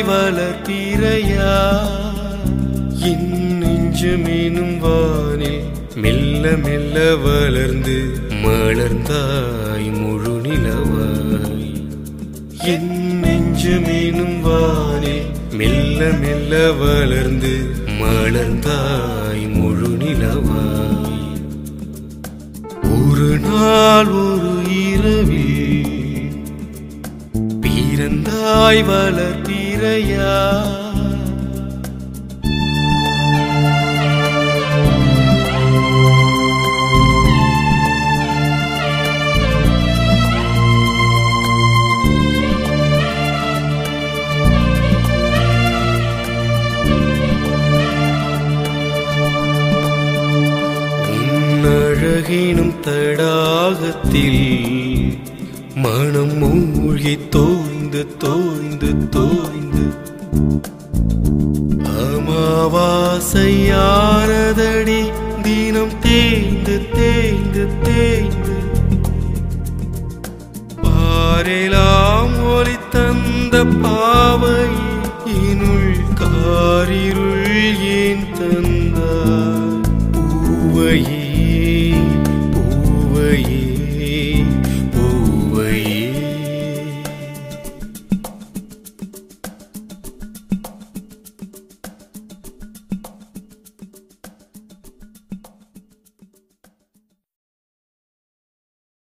வளர்த்திரையா என் நெஞ்சமேனும் வானில் மெல்ல மெல்ல வளர்ந்து மலர்ந்தாய் முழு நிலவாய் என் நெஞ்சமேனும் வானில் மெல்ல மெல்ல வளர்ந்து மலர்ந்தாய் முழு நிலவாய் ஒரு நாள் ஒரு இரவில் பிறந்தாய் வளர்த்திரையா உன்னழகினும் தடாகத்தில் மனம் மூழ்கி தோய்ந்து தோய்ந்து தோய்ந்து அமாவாசையானதடி தினம் தேய்ந்து தேய்ந்து தேய்ந்து பாரெலாம் ஒளி தந்த பாவை இனுள் காரிருள் ஏன் தந்தாய் பூவையே